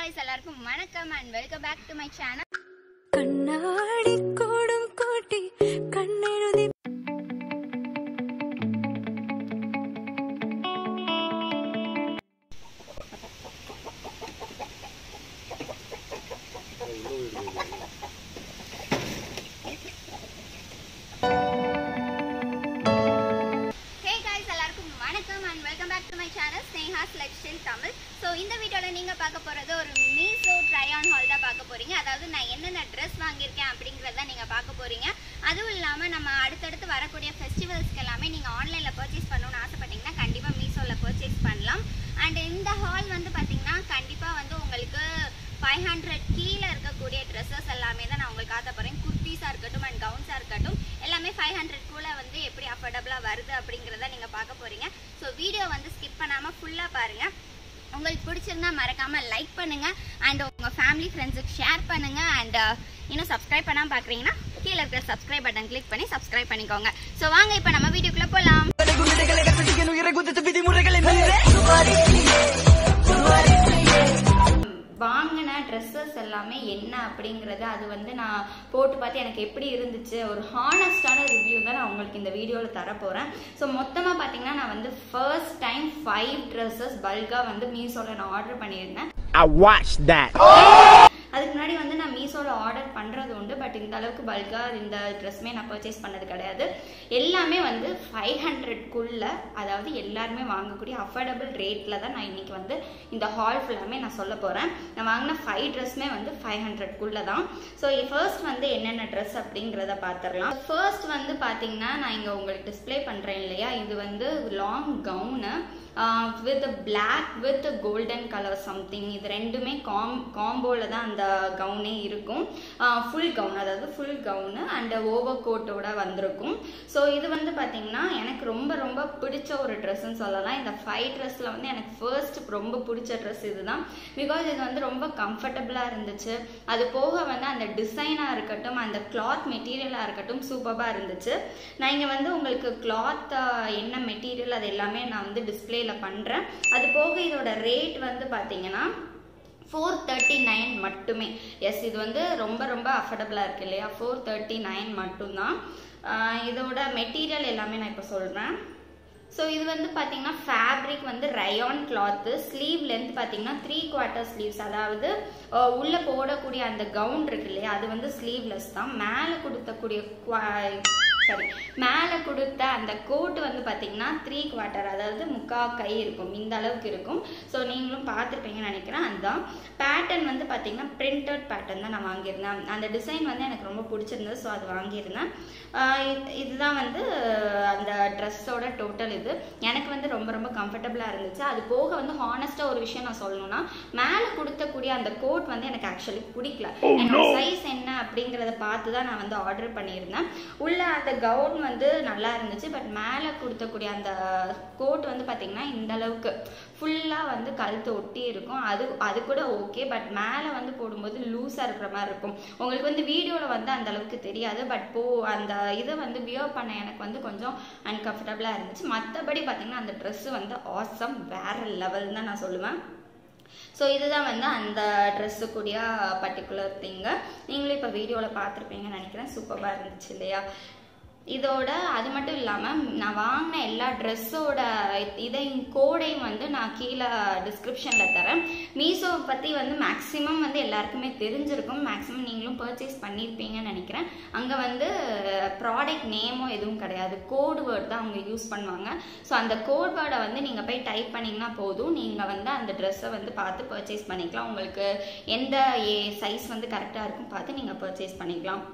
Guys எல்லாருக்கும் வணக்கம் and welcome back to my channel கண்ணாடி கூடும் கூட்டி கண்ணெழுதி ஹே காய்ஸ் எல்லாருக்கும் வணக்கம் and welcome back to my channel Sneha's lifestyle Tamil so இந்த வீடியோவில் நீங்கள் பார்க்க போகிறது ஒரு மீசோ ட்ரை ஆன் ஹால் தான் பார்க்க போகிறீங்க அதாவது நான் என்னென்ன ட்ரெஸ் வாங்கியிருக்கேன் அப்படிங்கிறத நீங்கள் பார்க்க போகிறீங்க அதுவும் இல்லாமல் நம்ம அடுத்தடுத்து வரக்கூடிய ஃபெஸ்டிவல்ஸ்க்கு எல்லாமே நீங்கள் ஆன்லைனில் பர்ச்சேஸ் பண்ணணும்னு ஆசைப்பட்டீங்கன்னா கண்டிப்பாக மீஷோவில் பர்ச்சேஸ் பண்ணலாம் அண்ட் இந்த ஹால் வந்து பார்த்தீங்கன்னா கண்டிப்பாக வந்து உங்களுக்கு ஃபைவ் ஹண்ட்ரட் கீழே இருக்கக்கூடிய ட்ரெஸ்ஸஸ் எல்லாமே தான் நான் உங்களுக்கு காட்ட போகிறேன் குர்த்திஸாக இருக்கட்டும் அண்ட் கவுன்ஸாக இருக்கட்டும் எல்லாமே ஃபைவ் ஹண்ட்ரட் கூட வந்து எப்படி அஃபோர்டபுளாக வருது அப்படிங்கிறத நீங்கள் பார்க்க போகிறீங்க ஸோ வீடியோ வந்து ஸ்கிப் பண்ணாமல் ஃபுல்லாக பாருங்கள் உங்களுக்கு பிடிச்சிருந்தா மறக்காமல் லைக் பண்ணுங்கள் அண்ட் உங்கள் ஃபேமிலி ஃப்ரெண்ட்ஸுக்கு ஷேர் பண்ணுங்கள் அண்ட் இன்னும் சப்ஸ்கிரைப் பண்ணாமல் பார்க்குறீங்கன்னா கீழே இருக்கிற சப்ஸ்கிரைப் பட்டன் கிளிக் பண்ணி சப்ஸ்கிரைப் பண்ணிக்கோங்க ஸோ வாங்க இப்போ நம்ம வீடியோக்குள்ளே போகலாம் வாங்கின ட்ரெஸ்ஸஸ் எல்லாமே என்ன அப்படிங்கிறது அது வந்து நான் போட்டு பார்த்து எனக்கு எப்படி இருந்துச்சு ஒரு ஹானஸ்டான ரிவ்யூ தான் நான் உங்களுக்கு இந்த வீடியோவில் தர போகிறேன் ஸோ மொத்தமாக பார்த்தீங்கன்னா நான் வந்து ஃபர்ஸ்ட் டைம் ஃபைவ் ட்ரெஸ்ஸஸ் பல்காக வந்து மீஷோவில் நான் ஆர்டர் பண்ணியிருந்தேன் I watched that. அதுக்கு முன்னாடி வந்து நான் மீஷோவில் ஆர்டர் பண்ணுறது உண்டு பட் இந்த அளவுக்கு பல்காக இந்த ட்ரெஸ்மே நான் பர்ச்சேஸ் பண்ணது கிடையாது எல்லாமே வந்து ஃபைவ் ஹண்ட்ரட்குள்ள அதாவது எல்லாருமே வாங்கக்கூடிய அஃபோர்டபுள் ரேட்டில் தான் நான் இன்னைக்கு வந்து இந்த ஹால் ஃபுல்லாமே நான் சொல்ல போகிறேன் நான் வாங்கின ஃபைவ் ட்ரெஸ்மே வந்து ஃபைவ் ஹண்ட்ரட்குள்ள தான் ஸோ ஃபர்ஸ்ட் வந்து என்னென்ன ட்ரெஸ் அப்படிங்கிறத பார்த்துடலாம் ஃபர்ஸ்ட் வந்து பார்த்தீங்கன்னா நான் இங்கே உங்களுக்கு டிஸ்ப்ளே பண்ணுறேன் இல்லையா இது வந்து long gown with black with golden colour something இது ரெண்டுமே காம் காம்போவில் தான் அந்த கவுனே இருக்கும் ஃபுல் கவுன் அதாவது ஃபுல் கவுனு அண்ட் ஓவர் கோட்டோட வந்திருக்கும் ஸோ இது வந்து பார்த்தீங்கன்னா எனக்கு ரொம்ப ரொம்ப பிடிச்ச ஒரு ட்ரெஸ்ஸுன்னு சொல்லலாம் இந்த ஃபைவ் ட்ரெஸ்ஸில் வந்து எனக்கு ஃபர்ஸ்ட் ரொம்ப பிடிச்ச ட்ரெஸ் இதுதான் பிகாஸ் இது வந்து ரொம்ப கம்ஃபர்டபுளாக இருந்துச்சு அது போக வந்து அந்த டிசைனாக இருக்கட்டும் அந்த கிளாத் மெட்டீரியலாக இருக்கட்டும் சூப்பராக இருந்துச்சு நான் இங்கே வந்து உங்களுக்கு கிளாத் என்ன மெட்டீரியல் அது எல்லாமே நான் வந்து டிஸ்பிளேல பண்ணுறேன் அது போக இதோட ரேட் வந்து பார்த்தீங்கன்னா ஃபோர் தேர்ட்டி நைன் மட்டுமே எஸ் இது வந்து ரொம்ப ரொம்ப அஃபோர்டபுளாக இருக்கு இல்லையா ஃபோர் தேர்ட்டி நைன் மட்டும்தான் ஆஹ் இதோட மெட்டீரியல் எல்லாமே நான் இப்போ சொல்கிறேன் ஸோ இது வந்து பார்த்தீங்கன்னா ஃபேப்ரிக் வந்து ரயான் கிளாத்து ஸ்லீவ் லென்த் பார்த்தீங்கன்னா த்ரீ குவார்ட்டர் ஸ்லீவ்ஸ் அதாவது அஹ், உள்ள போடக்கூடிய அந்த கவுன் இருக்கு இல்லையா அது வந்து ஸ்லீவ்லெஸ் தான் மேலே கொடுத்தக்கூடிய சாரி மேலே கொடுத்த அந்த கோட் வந்து பார்த்தீங்கன்னா த்ரீ குவார்ட்டர் அதாவது முக்கா கை இருக்கும் இந்த அளவுக்கு இருக்கும் ஸோ நீங்களும் பார்த்துருப்பீங்கன்னு நினைக்கிறேன் அதுதான் பேட்டர்ன் வந்து பார்த்தீங்கன்னா பிரிண்டட் பேட்டர்ன் தான் நான் வாங்கியிருந்தேன் அந்த டிசைன் வந்து எனக்கு ரொம்ப பிடிச்சிருந்தது ஸோ அது வாங்கியிருந்தேன் ஆஹ் இது- இதுதான் வந்து அந்த ட்ரெஸ்ஸோட டோட்டல் இது எனக்கு வந்து ரொம்ப ரொம்ப கம்ஃபர்டபுளாக இருந்துச்சு அது போக வந்து ஹானஸ்ட்டாக ஒரு விஷயம் நான் சொல்லணும்னா மேலே கொடுத்தக்கூடிய அந்த கோட் வந்து எனக்கு ஆக்சுவலி பிடிக்கல என்னோட சைஸ் என்ன அப்படிங்கிறத பார்த்து தான் நான் வந்து ஆர்டர் பண்ணியிருந்தேன் உள்ள அந்த கவுன் வந்து நல்லா இருந்துச்சு பட் மேலே கொடுத்தக்கூடிய அந்த கோட் வந்து பார்த்தீங்கன்னா இந்த அளவுக்கு ஃபுல்லாக வந்து கழுத்து ஒட்டி இருக்கும் அது அது கூட ஓகே பட் மேலே வந்து போடும்போது லூஸாக இருக்கிற மாதிரி இருக்கும் உங்களுக்கு வந்து வீடியோவில் வந்து அந்த அளவுக்கு தெரியாது பட் போ அந்த இதை வந்து வியர் பண்ண எனக்கு வந்து கொஞ்சம் அன்கம்ஃபர்டபுளாக இருந்துச்சு மற்றபடி பார்த்தீங்கன்னா அந்த ட்ரெஸ்ஸு வந்து ஆசம் வேற லெவல் தான் நான் சொல்லுவேன் ஸோ இதுதான் வந்து அந்த ட்ரெஸ்ஸுக்குரிய பர்டிகுலர் திங்கு நீங்களும் இப்போ வீடியோவில் பார்த்துருப்பீங்கன்னு நினைக்கிறேன் சூப்பராக இருந்துச்சு இல்லையா இதோட அது மட்டும் இல்லாமல் நான் வாங்கின எல்லா ட்ரெஸ்ஸோட இதையும் கோடையும் வந்து நான் கீழே டிஸ்கிரிப்ஷனில் தரேன் மீஷோ பற்றி வந்து மேக்ஸிமம் வந்து எல்லாருக்குமே தெரிஞ்சிருக்கும் மேக்ஸிமம் நீங்களும் பர்ச்சேஸ் பண்ணியிருப்பீங்கன்னு நினைக்கிறேன் அங்கே வந்து ப்ராடக்ட் நேமோ எதுவும் கிடையாது கோட் வேர்ட் தான் அவங்க யூஸ் பண்ணுவாங்க ஸோ அந்த கோட் வேர்டை வந்து நீங்கள் போய் டைப் பண்ணிங்கன்னா போதும் நீங்கள் வந்து அந்த ட்ரெஸ்ஸை வந்து பார்த்து பர்ச்சேஸ் பண்ணிக்கலாம் உங்களுக்கு எந்த ஏ சைஸ் வந்து கரெக்டாக இருக்கும் பார்த்து நீங்கள் பர்ச்சேஸ் பண்ணிக்கலாம்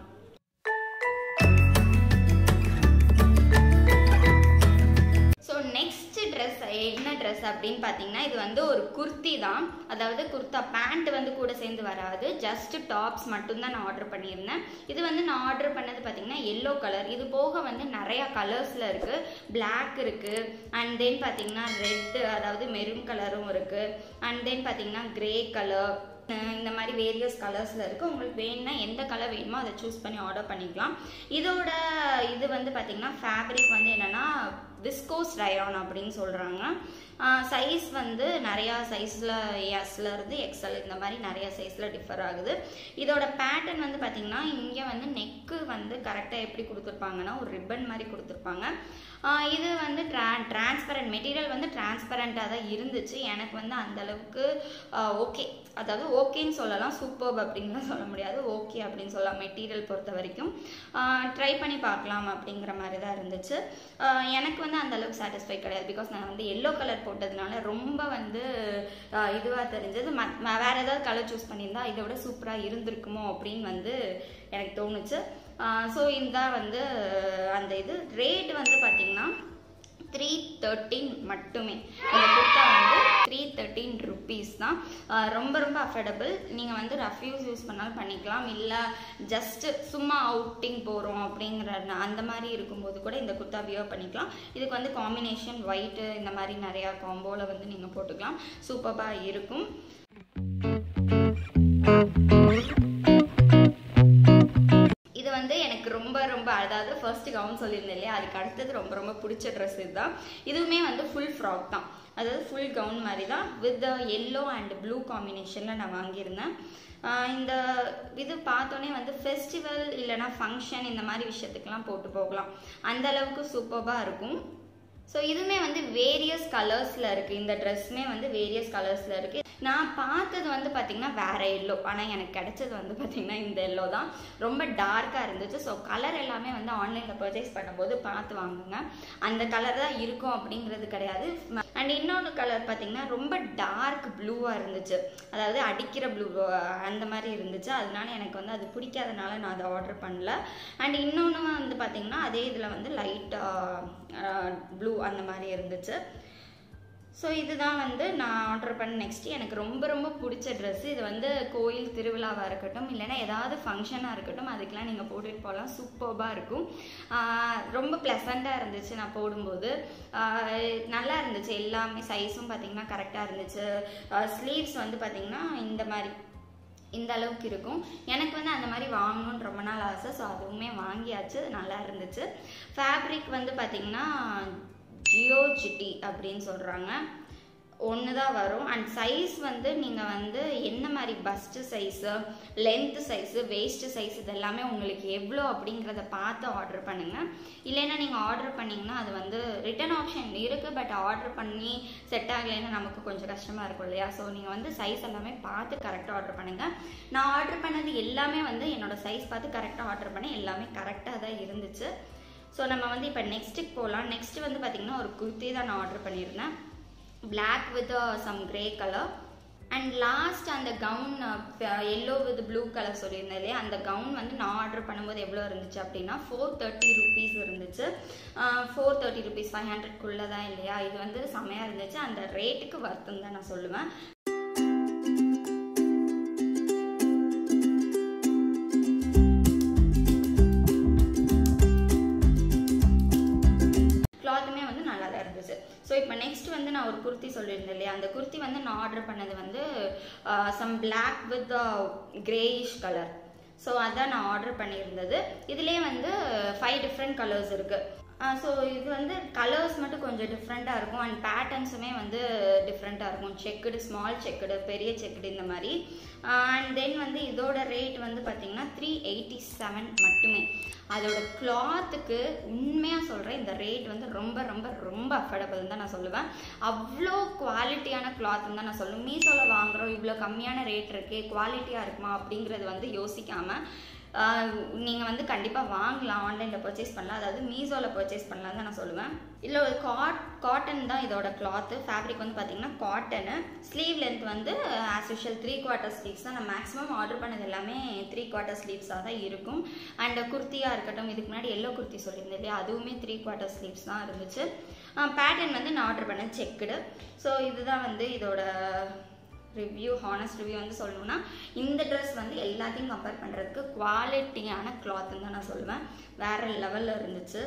ஸோ நெக்ஸ்ட் ட்ரெஸ் என்ன ட்ரெஸ் அப்படின்னு பார்த்தீங்கன்னா இது வந்து ஒரு குர்த்தி தான் அதாவது குர்த்தா பேண்ட் வந்து கூட சேர்ந்து வராது ஜஸ்ட் டாப்ஸ் மட்டும்தான் நான் ஆர்டர் பண்ணியிருந்தேன் இது வந்து நான் ஆர்டர் பண்ணது பார்த்தீங்கன்னா எல்லோ கலர் இது போக வந்து நிறையா கலர்ஸில் இருக்குது Black இருக்குது அண்ட் தென் பார்த்தீங்கன்னா ரெட் அதாவது மெரூன் கலரும் இருக்குது அண்ட் தென் பார்த்தீங்கன்னா கிரே கலர் இந்த மாதிரி வேரியஸ் கலர்ஸில் இருக்குது உங்களுக்கு வேணும்னா எந்த கலர் வேணுமோ அதை சூஸ் பண்ணி ஆர்டர் பண்ணிக்கலாம் இதோட இது வந்து பார்த்தீங்கன்னா ஃபேப்ரிக் வந்து என்னென்னா விஸ்கோஸ் ரயான் அப்படின்னு சொல்கிறாங்க சைஸ் வந்து நிறையா சைஸில் எஸ்ல இருந்து எக்ஸல் இந்த மாதிரி நிறைய சைஸில் டிஃபர் ஆகுது இதோட பேட்டர்ன் வந்து பார்த்திங்கன்னா இங்கே வந்து நெக்கு வந்து கரெக்டாக எப்படி கொடுத்துருப்பாங்கன்னா ஒரு ரிப்பன் மாதிரி கொடுத்துருப்பாங்க ஆஹ் இது வந்து ட்ரா டிரான்ஸ்பரண்ட் மெட்டீரியல் வந்து டிரான்ஸ்பரண்ட்டாக தான் இருந்துச்சு எனக்கு வந்து அந்த அளவுக்கு ஓகே அதாவது ஓகேன்னு சொல்லலாம் சூப்பர் அப்படின்லாம் சொல்ல முடியாது ஓகே அப்படின்னு சொல்லலாம் மெட்டீரியல் பொறுத்த வரைக்கும் ட்ரை பண்ணி பார்க்கலாம் அப்படிங்கிற மாதிரி தான் இருந்துச்சு ஆஹ் எனக்கு வந்து அந்த அளவுக்கு சாட்டிஸ்ஃபை கிடையாது பிகாஸ் நான் வந்து எல்லோ கலர் போட்டதுனால ரொம்ப வந்து இதுவாக தெரிஞ்சது ம ம- வேற ஏதாவது கலர் சூஸ் பண்ணியிருந்தா இதை விட சூப்பராக இருந்திருக்குமோ அப்படின்னு வந்து எனக்கு தோணுச்சு ஸோ இந்த வந்து அந்த இது ரேட் வந்து பார்த்தீங்கன்னா த்ரீ தேர்ட்டீன் மட்டுமே இந்த குர்த்தா வந்து த்ரீ தேர்ட்டீன் ருபீஸ் தான் ஆஹ் ரொம்ப ரொம்ப அஃபோர்டபுள் நீங்கள் வந்து ரஃப்யூஸ் யூஸ் பண்ணாலும் பண்ணிக்கலாம் இல்லை ஜஸ்ட்டு சும்மா அவுட்டிங் போகிறோம் அப்படிங்கிற ந- அந்த மாதிரி இருக்கும்போது கூட இந்த குர்த்தா வியர் பண்ணிக்கலாம் இதுக்கு வந்து காம்பினேஷன் ஒயிட்டு இந்த மாதிரி நிறையா காம்போவில் வந்து நீங்கள் போட்டுக்கலாம் சூப்பராக இருக்கும் இது வந்து எனக்கு ரொம்ப ரொம்ப அதாவது ஃபர்ஸ்ட் கவுன் சொல்லியிருந்தேன் இல்லையா அதுக்கு அடுத்தது ரொம்ப ரொம்ப பிடிச்ச ட்ரெஸ் இதுதான் இதுவுமே வந்து ஃபுல் ஃப்ராக் தான் அதாவது ஃபுல் கவுன் மாதிரி தான் வித் எல்லோ அண்ட் ப்ளூ காம்பினேஷனில் நான் வாங்கியிருந்தேன் ஆஹ் இந்த இது பார்த்தோன்னே வந்து ஃபெஸ்டிவல் இல்லைனா ஃபங்க்ஷன் இந்த மாதிரி விஷயத்துக்கெல்லாம் போட்டு போகலாம் அந்த அளவுக்கு சூப்பராக இருக்கும் ஸோ இதுவுமே வந்து வேரியஸ் கலர்ஸில் இருக்குது இந்த ட்ரெஸ்ஸுமே வந்து வேரியஸ் கலர்ஸில் இருக்குது நான் பார்த்தது வந்து பார்த்திங்கன்னா வேற எல்லோ ஆனால் எனக்கு கிடைச்சது வந்து பார்த்திங்கன்னா இந்த எல்லோ தான் ரொம்ப டார்க்காக இருந்துச்சு ஸோ கலர் எல்லாமே வந்து ஆன்லைனில் பர்ச்சேஸ் பண்ணும்போது பார்த்து வாங்குங்க அந்த கலர் தான் இருக்கும் அப்படிங்கிறது கிடையாது அண்ட் இன்னொன்று கலர் பார்த்திங்கன்னா ரொம்ப டார்க் ப்ளூவாக இருந்துச்சு அதாவது அடிக்கிற ப்ளூ அந்த மாதிரி இருந்துச்சு அதனால எனக்கு வந்து அது பிடிக்காதனால நான் அதை ஆர்டர் பண்ணல அண்ட் இன்னொன்று வந்து பார்த்திங்கன்னா அதே இதில் வந்து லைட் ப்ளூ அந்த மாதிரி இருந்துச்சு ஸோ இதுதான் வந்து நான் ஆர்டர் பண்ண நெக்ஸ்ட் எனக்கு ரொம்ப ரொம்ப பிடிச்ச ட்ரெஸ் இது வந்து கோயில் திருவிழாவாக இருக்கட்டும் இல்லைன்னா ஏதாவது ஃபங்க்ஷனாக இருக்கட்டும் அதுக்கெலாம் நீங்கள் போட்டுட்டு போகலாம் சூப்பர்பாக இருக்கும் ஆஹ் ரொம்ப ப்ளசண்ட்டாக இருந்துச்சு நான் போடும்போது ஆஹ் நல்லா இருந்துச்சு எல்லாமே சைஸும் பார்த்தீங்கன்னா கரெக்டாக இருந்துச்சு ஸ்லீவ்ஸ் வந்து பார்த்தீங்கன்னா இந்த மாதிரி இந்த அளவுக்கு இருக்கும் எனக்கு வந்து அந்த மாதிரி வாங்கணும்னு ரொம்ப நாள் ஆசை ஸோ அதுவுமே வாங்கியாச்சு நல்லா இருந்துச்சு ஃபேப்ரிக் வந்து பார்த்திங்கன்னா ஜியோ ஜிட்டி அப்படின்னு சொல்கிறாங்க ஒன்று தான் வரும் அண்ட் சைஸ் வந்து நீங்கள் வந்து என்ன மாதிரி bust size length size waist size இதெல்லாமே உங்களுக்கு எவ்வளோ அப்படிங்கிறத பார்த்து ஆர்டர் பண்ணுங்கள் இல்லைன்னா நீங்கள் ஆர்டர் பண்ணிங்கன்னா அது வந்து ரிட்டர்ன் ஆப்ஷன் இருக்குது பட் ஆர்டர் பண்ணி செட் ஆகலைன்னா நமக்கு கொஞ்சம் கஷ்டமாக இருக்கும் இல்லையா ஸோ நீங்கள் வந்து சைஸ் எல்லாமே பார்த்து கரெக்டாக ஆர்டர் பண்ணுங்கள் நான் ஆர்டர் பண்ணது எல்லாமே வந்து என்னோட சைஸ் பார்த்து கரெக்டாக ஆர்டர் பண்ணி எல்லாமே கரெக்டாக தான் இருந்துச்சு ஸோ நம்ம வந்து இப்போ நெக்ஸ்ட்டுக்கு போகலாம் நெக்ஸ்ட் வந்து பார்த்திங்கன்னா ஒரு குர்த்தி தான் நான் ஆர்டர் பண்ணியிருந்தேன் black with uh, some grey color and last அந்த gown yellow with blue colour சொல்லியிருந்தேன் இல்லையா அந்த கவுன் வந்து நான் ஆர்டர் பண்ணும்போது எவ்வளோ இருந்துச்சு அப்படின்னா ஃபோர் தேர்ட்டி ருபீஸ் இருந்துச்சு ஃபோர் தேர்ட்டி ருபீஸ் ஃபைவ் ஹண்ட்ரட்குள்ளே தான் இல்லையா இது வந்து செமையாக இருந்துச்சு அந்த ரேட்டுக்கு வருத்தம் தான் நான் சொல்லுவேன் கிளாத்துமே வந்து நல்லா தான் இருந்துச்சு ஸோ இப்போ நெக்ஸ்ட் வந்து நான் ஒரு குர்த்தி சொல்லியிருந்தேன் இல்லையா அந்த குர்த்தி வந்து நான் ஆர்டர் பண்ணது வந்து some black with greyish colour so அதான் நான் ஆர்டர் பண்ணியிருந்தது இதுலேயே வந்து ஃபைவ் டிஃப்ரெண்ட் கலர்ஸ் இருக்குது ஸோ இது வந்து கலர்ஸ் மட்டும் கொஞ்சம் டிஃப்ரெண்ட்டாக இருக்கும் அண்ட் பேட்டர்ன்ஸுமே வந்து டிஃப்ரெண்ட்டாக இருக்கும் செக்குடு ஸ்மால் செக்குடு பெரிய செக்குடு இந்த மாதிரி அண்ட் தென் வந்து இதோட ரேட் வந்து பார்த்தீங்கன்னா த்ரீ எயிட்டி செவன் மட்டுமே அதோட கிளாத்துக்கு உண்மையாக சொல்கிறேன் இந்த ரேட் வந்து ரொம்ப ரொம்ப ரொம்ப அஃபோர்டபுள் தான் நான் சொல்லுவேன் அவ்வளோ குவாலிட்டியான கிளாத்னு தான் நான் சொல்லுவேன் மீஷோவில் வாங்குகிறோம் இவ்வளோ கம்மியான ரேட் இருக்கே குவாலிட்டியாக இருக்குமா அப்படிங்கிறது வந்து யோசிக்காமல் நீங்கள் வந்து கண்டிப்பாக வாங்கலாம் ஆன்லைனில் பர்ச்சேஸ் பண்ணலாம் அதாவது மீஷோவில் பர்ச்சேஸ் பண்ணலாம் தான் நான் சொல்லுவேன் இல்லை ஒரு காட் காட்டன் தான் இதோட கிளாத்து ஃபேப்ரிக் வந்து பார்த்தீங்கன்னா காட்டனு ஸ்லீவ் லென்த் வந்து as usual three quarter sleeves தான் நான் மேக்ஸிமம் ஆர்டர் பண்ணது எல்லாமே த்ரீ குவார்ட்டர் ஸ்லீவ்ஸாக தான் இருக்கும் அண்ட் குர்த்தியாக இருக்கட்டும் இதுக்கு முன்னாடி எல்லோ குர்த்தி சொல்லியிருந்தேன் இல்லையா அதுவுமே த்ரீ குவார்ட்டர் ஸ்லீவ்ஸ் தான் இருந்துச்சு பேட்டர்ன் வந்து நான் ஆர்டர் பண்ணேன் செக்குடு ஸோ இதுதான் வந்து இதோட ரிவ்யூ ஹானஸ்ட் ரிவ்யூ வந்து சொல்லணும்னா இந்த ட்ரெஸ் வந்து எல்லாத்தையும் கம்பேர் பண்ணுறதுக்கு குவாலிட்டியான கிளாத்துன்னு தான் நான் சொல்லுவேன் வேற லெவலில் இருந்துச்சு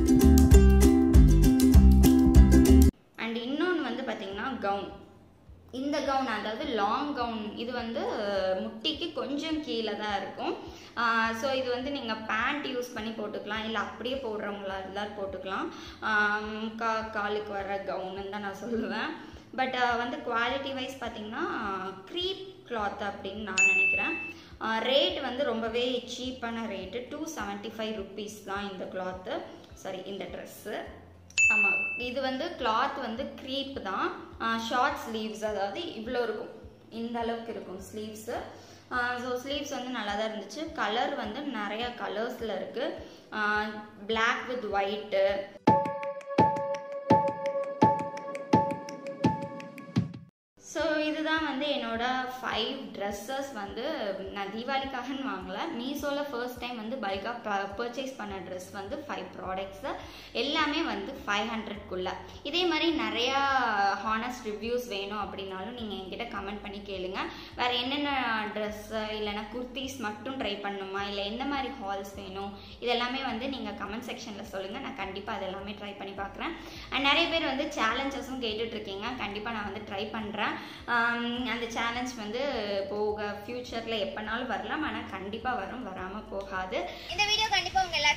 அண்ட் இன்னொன்று வந்து பார்த்தீங்கன்னா கவுன் இந்த கவுன் அதாவது லாங் கவுன் இது வந்து முட்டிக்கு கொஞ்சம் கீழே தான் இருக்கும் ஸோ இது வந்து நீங்கள் பேண்ட் யூஸ் பண்ணி போட்டுக்கலாம் இல்லை அப்படியே போடுறவங்களா இருந்தால் போட்டுக்கலாம் ஆம், கா காலுக்கு வர கவுனுன்னு தான் நான் சொல்லுவேன் பட் வந்து குவாலிட்டி வைஸ் பார்த்தீங்கன்னா க்ரீப் கிளாத் அப்படின்னு நான் நினைக்கிறேன் ரேட் வந்து ரொம்பவே சீப்பான rate two seventy five rupees தான் இந்த கிளாத்து சாரி இந்த ட்ரெஸ்ஸு ஆமாம் இது வந்து கிளாத் வந்து க்ரீப் தான் ஷார்ட் ஸ்லீவ்ஸ் அதாவது இவ்வளோ இருக்கும் இந்த அளவுக்கு இருக்கும் ஸ்லீவ்ஸு ஸோ ஸ்லீவ்ஸ் வந்து நல்லா தான் இருந்துச்சு கலர் வந்து நிறைய கலர்ஸில் இருக்குது பிளாக் வித் ஒயிட்டு ஸோ இதுதான் வந்து என்னோட ஃபைவ் ட்ரெஸ்ஸஸ் வந்து நான் தீபாவளிக்காகன்னு வாங்கல மீஷோவில் ஃபர்ஸ்ட் டைம் வந்து பல்காக பர்ச்சேஸ் பண்ண ட்ரெஸ் வந்து ஃபைவ் ப்ராடக்ட்ஸு எல்லாமே வந்து ஃபைவ் ஹண்ட்ரட்குள்ளே இதே மாதிரி நிறையா ஹானஸ்ட் ரிவ்யூஸ் வேணும் அப்படின்னாலும் நீங்கள் என்கிட்ட கமெண்ட் பண்ணி கேளுங்க வேறு என்னென்ன ட்ரெஸ்ஸு இல்லைன்னா குர்த்திஸ் மட்டும் ட்ரை பண்ணணுமா இல்லை எந்த மாதிரி ஹால்ஸ் வேணும் இதெல்லாமே வந்து நீங்கள் கமெண்ட் செக்ஷனில் சொல்லுங்கள் நான் கண்டிப்பாக அதெல்லாமே ட்ரை பண்ணி பார்க்குறேன் அண்ட் நிறைய பேர் வந்து சேலஞ்சஸும் கேட்டுட்ருக்கீங்க கண்டிப்பாக நான் வந்து ட்ரை பண்ணுறேன் அந்த சேலஞ்ச் வந்து போக ஃப்யூச்சரில் எப்போனாலும் வரலாம் ஆனால் கண்டிப்பாக வரும் வராமல் போகாது இந்த வீடியோ கண்டிப்பா உங்க எல்லாருக்கும்